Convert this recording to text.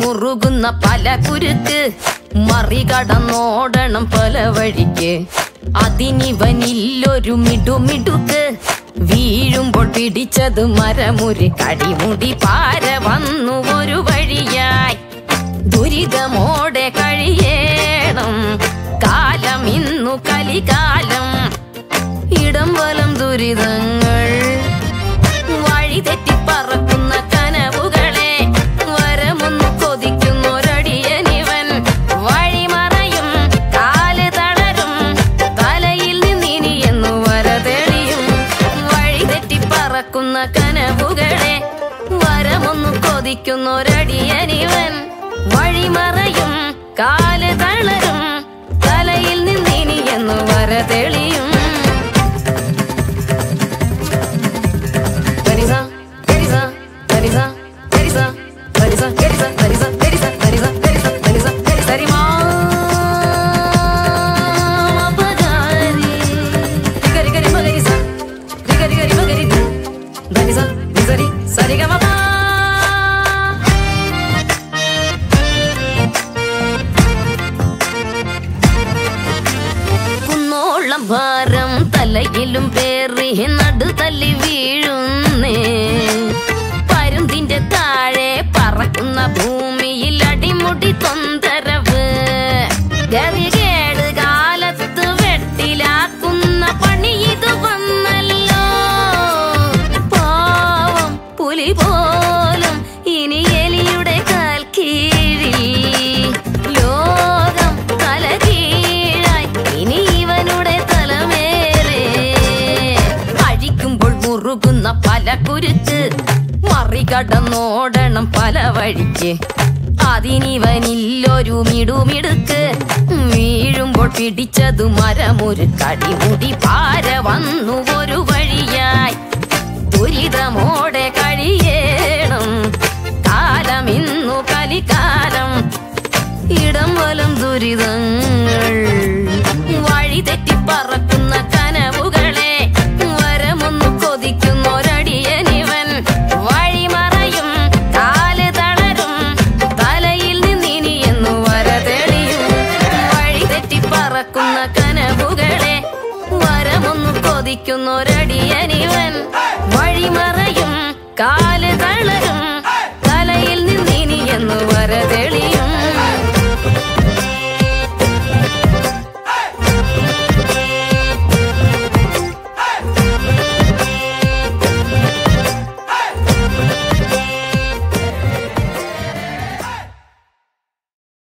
മുറുകുന്ന പല കുരുക്ക് മറികടന്നോടണം പല വഴിക്ക് അതിനിവനില്ലൊരു മിടുമിടുക്ക് വീഴുമ്പോൾ പിടിച്ചത് മരമുറി കടിമുടി പാര വന്നു ഒരു വഴിയായി ദുരിതമോടെ കഴിയേണം കാലം ഇന്നു കലികാലം ഇടം വലം ദുരിതങ്ങൾ വഴി തെറ്റിപ്പറക്കുന്ന കനവുകളെ വരമൊന്നു കൊതിക്കുന്നൊരടിയനിവൻ വഴിമറയും കാല് തളരും തലയിൽ നിന്നിനി എന്നു വര തെളിയും വഴി തെറ്റിപ്പറക്കുന്ന കനവുകളെ വരമൊന്നു കൊതിക്കുന്നൊരടിയനിവൻ വഴിമറയും കാല് തളരും തലയിൽ നിന്നിനി എന്നു വര തെളിയും Teresa, Teresa, Teresa, Teresa, Teresa, Teresa, Teresa, Teresa, Teresa, Teresa, Teresa, Teresa, Rima. Mapagari. Riga, riga, rima, garisa. Riga, riga, rima, garita. Danisa, nisari, sarigama, കുന്നോളം ഭാരം തലയിലും പേറി നടു തല്ലി വീഴുന്നേ പരുന്തിന്റെ താഴെ പറക്കുന്ന ഭൂമിയിൽ അടിമുടി തൊന്തരവ് ഗതികേട് കാലത്ത് വെട്ടിലാക്കുന്ന പണി ഇത് വന്നല്ലോ പാവം പുലി പോലും ഇനി എലിയുടെ കാൽ കീഴിൽ ലോകം തലകീഴായി ഇനി ഇവനുടെ തലമേലെ അഴിക്കുമ്പോൾ മുറുകുന്ന പല കുരുക്ക് മറികടന്നോടണം പല വഴിക്ക് അതിനിവനില്ലൊരു മിടുമിടുക്ക് വീഴുമ്പോൾ പിടിച്ചതു മരമൊരു കടിമുടി പാര വന്നു ഒരു വഴിയായി ദുരിതമോടെ കഴിയേണം കാലം ഇന്നു കലികാലം ഇടം വലം ദുരിതങ്ങൾ വഴി തെറ്റിപ്പറക്കുന്ന കനവുകളെ വരമൊന്നു കൊതിക്കുന്നൊരടിയനിവൻ വഴിമറയും കാല് തളരും തലയിൽ നിന്നിനി എന്നു വര തെളിയും വഴി തെറ്റിപ്പറക്കുന്ന കനവുകളെ വരമൊന്നു കൊതിക്കുന്നൊരടിയനിവൻ വഴിമറയും കാല് തളരും